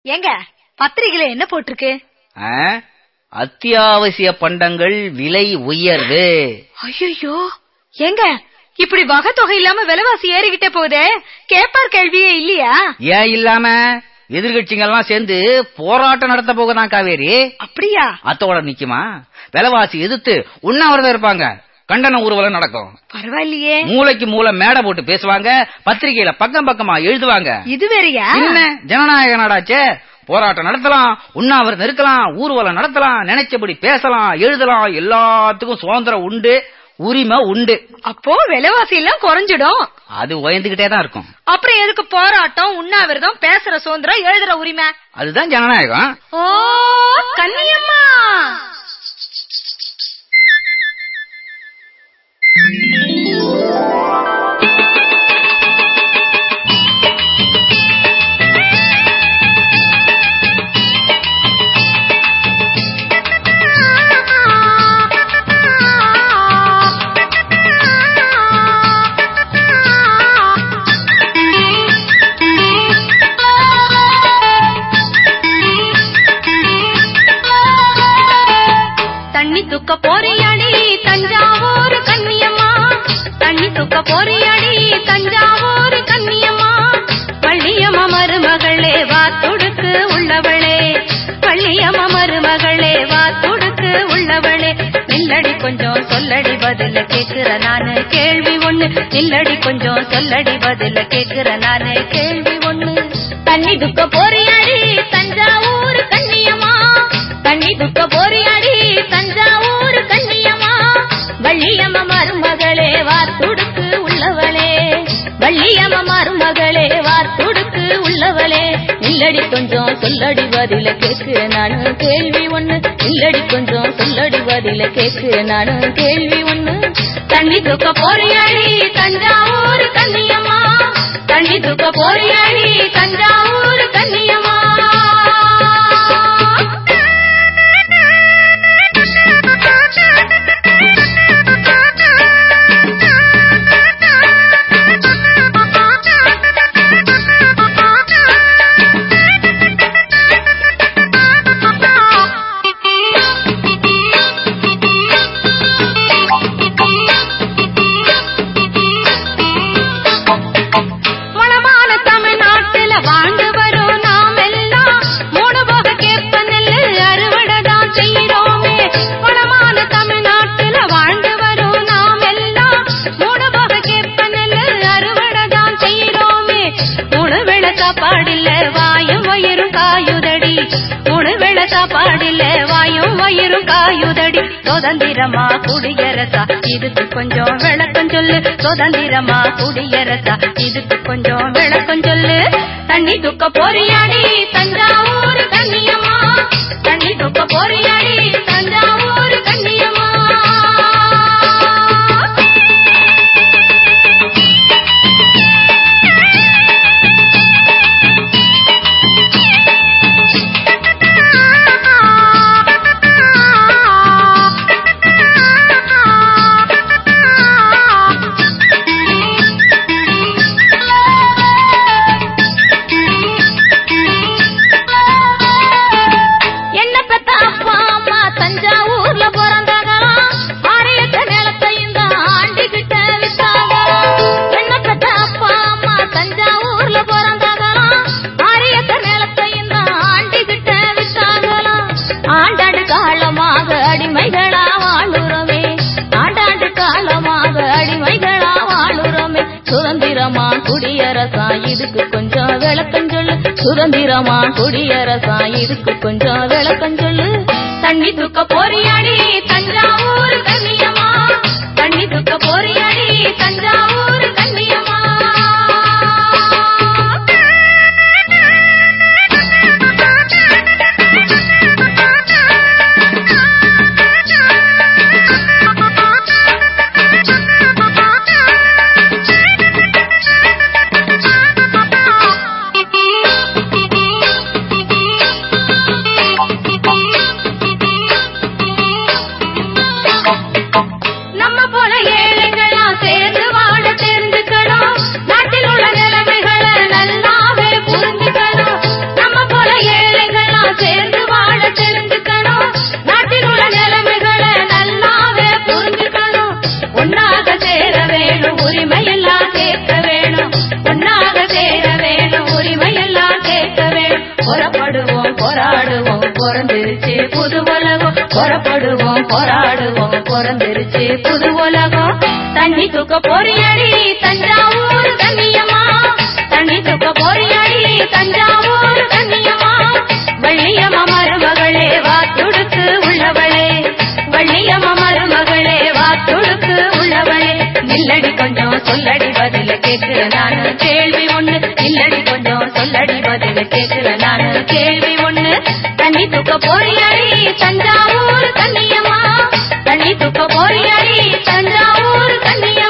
ஏங்க பத்திரிகையில என்ன போட்டிருக்கு ஆ? அத்தியாவசிய பண்டங்கள் விலை உயர்வு ஐயோ ஏங்க இப்படி வகை தொகை இல்லாம விலைவாசி ஏறிக்கிட்டே போகுதே கேப்பார் கேள்வியே இல்லையா ஏன் இல்லாம எதிர்கட்சிங்கெல்லாம் சேர்ந்து போராட்டம் நடத்த போகுதான் காவேரி அப்படியா அத்தோட நிக்குமா விலைவாசி எதிர்த்து உண்ணாவிரதம் இருப்பாங்க கண்டன ஊர்வலம் நடக்கும் பரவாயில்லையே மூளைக்கு மூளை மேடை போட்டு பேசுவாங்க பத்திரிகையில பக்கம் பக்கமா எழுதுவாங்க இது வேறயா என்ன ஜனநாயக நாடாச்சே போராட்டம் நடத்தலாம் உண்ணாவிரதம் இருக்கலாம் ஊர்வலம் நடத்தலாம் நினைச்சபடி பேசலாம் எழுதலாம் எல்லாத்துக்கும் சுதந்திரம் உண்டு உரிமை உண்டு அப்போ விலைவாசி எல்லாம் குறைஞ்சிடும் அது உயர்ந்துகிட்டே தான் இருக்கும் அப்புறம் எதுக்கு போராட்டம் உண்ணாவிரதம் பேசுற சுதந்திரம் எழுதுற உரிமை அதுதான் ஜனநாயகம் ஓ கன்னியம்மா தண்ணி துக்க போறியாடி தஞ்சாவூர் கன்னியம்மா தண்ணி துக்க போறியாடி தஞ்சாவூர் கன்னியம்மா பள்ளியம்மா மருமகளே வா துடுக்கு உள்ளவளே பள்ளியம்மா மருமகளே வா துடுக்கு உள்ளவளே நில்லடி கொஞ்சம் சொல்லடி பதில கேக்குற நானு கேள்வி ஒண்ணு நில்லடி கொஞ்சம் சொல்லடி பதில கேக்குற நானு கேள்வி ஒண்ணு தண்ணி துக்க போறியாடி தஞ்சாவூர் கன்னியம்மா தண்ணி துக்க போறியாடி தஞ்சாவூர் கண்ணியம்மா வள்ளியம்மா மருமகளே வார்த்துடுக்கு உள்ளவளே வள்ளியம்மா மருமகளே வார்த்துடுக்கு உள்ளவளே இல்லடி கொஞ்சம் சொல்லடி பதில கேக்கு நானு கேள்வி ஒண்ணு இல்லடி கொஞ்சம் சொல்லடி பதில கேக்கு நானு கேள்வி ஒண்ணு தண்ணி துக்க போறியாடி தஞ்சாவூர் கண்ணியம்மா தண்ணி துக்க போறியாடி தஞ்சாவூர் கண்ணியம்மா வளமான தமிழ்நாட்டுல வாழ்ந்து வரும் நாம் எல்லாம் மூணு போக கேப்ப நெல்லு அறுவடை தான் செய்யறோமே வளமான தமிழ்நாட்டுல வாழ்ந்து வரும் நாம் எல்லாம் மூணு போக கேப்ப நெல்லு அறுவடை தான் செய்யறோமே மூணு வேளை சாப்பாடில்ல வாயும் வயிறும் காயுதடி மூணு வேளை சாப்பாடில்ல வாயும் வயிறும் காயுதடி சுதந்திரமா குடியரசா இதுக்கு கொஞ்சம் விளக்கம் சொல்லு சுதந்திரமா குடியரசா இதுக்கு கொஞ்சம் விளக்கம் சொல்லு தண்ணி துக்க போறியாடி தஞ்சாவூர் கண்ணியம்மா தண்ணி துக்க போறியாடி தஞ்சாவூர் கண்ணியம்மா என்ன பெத்த அப்பா அம்மா தஞ்சாவூர்ல பிறந்தாங்களாம் ஆரியத்த நிலத்தையும் தான் ஆண்டிக்கிட்ட வித்தாங்களாம் என்ன பெத்த அப்பா அம்மா தஞ்சாவூர்ல பிறந்தாங்களாம் ஆரியத்த நிலத்தையும் தான் ஆண்டிக்கிட்ட வித்தாங்களாம் ஆண்டாண்டு காலமாக அடிமைகளா வாழுறோமே ஆண்டாண்டு காலமாக அடிமைகளா வாழுறோமே சுதந்திரமா குடியரசா இதுக்கு கொஞ்சம் விளக்கம் சொல்லு சுதந்திரமா குடியரசா இதுக்கு கொஞ்சம் விளக்கம் சொல்லு தண்ணி தூக்க போறியாடி தஞ்சாவூர் கண்ணியம்மா தண்ணி தூக்க போறியாடி தஞ்சாவூர் கண்ணியம்மா நம்ம போல ஏழைகளா சேர்ந்து வாழ தெரிஞ்ச பிறந்திருச்சு புது உலகம் புறப்படுவோம் போராடுவோம் பிறந்திருச்சு புது உலகம் தண்ணி தூக்க போறியடி தஞ்சாவூர் கண்ணியம்மா தண்ணி தூக்க போறியடி தஞ்சாவூர் கண்ணியம்மா வள்ளியம்மா மருமகளே வா துடுக்கு உள்ளவளே வள்ளியம்மா மருமகளே வா துடுக்கு உள்ளவளே நில்லடி கொஞ்சம் சொல்லடி பதில கேட்கிற நானு கேள்வி ஒண்ணு நில்லடி கொஞ்சம் சொல்லடி பதில கேட்கிற நானு கேள்வி ஒண்ணு தண்ணி தூக்க போறியடி தஞ்சாவூர் கண்ணியம்மா தண்ணி தூக்க போறியடி தஞ்சாவூர் கண்ணியம்மா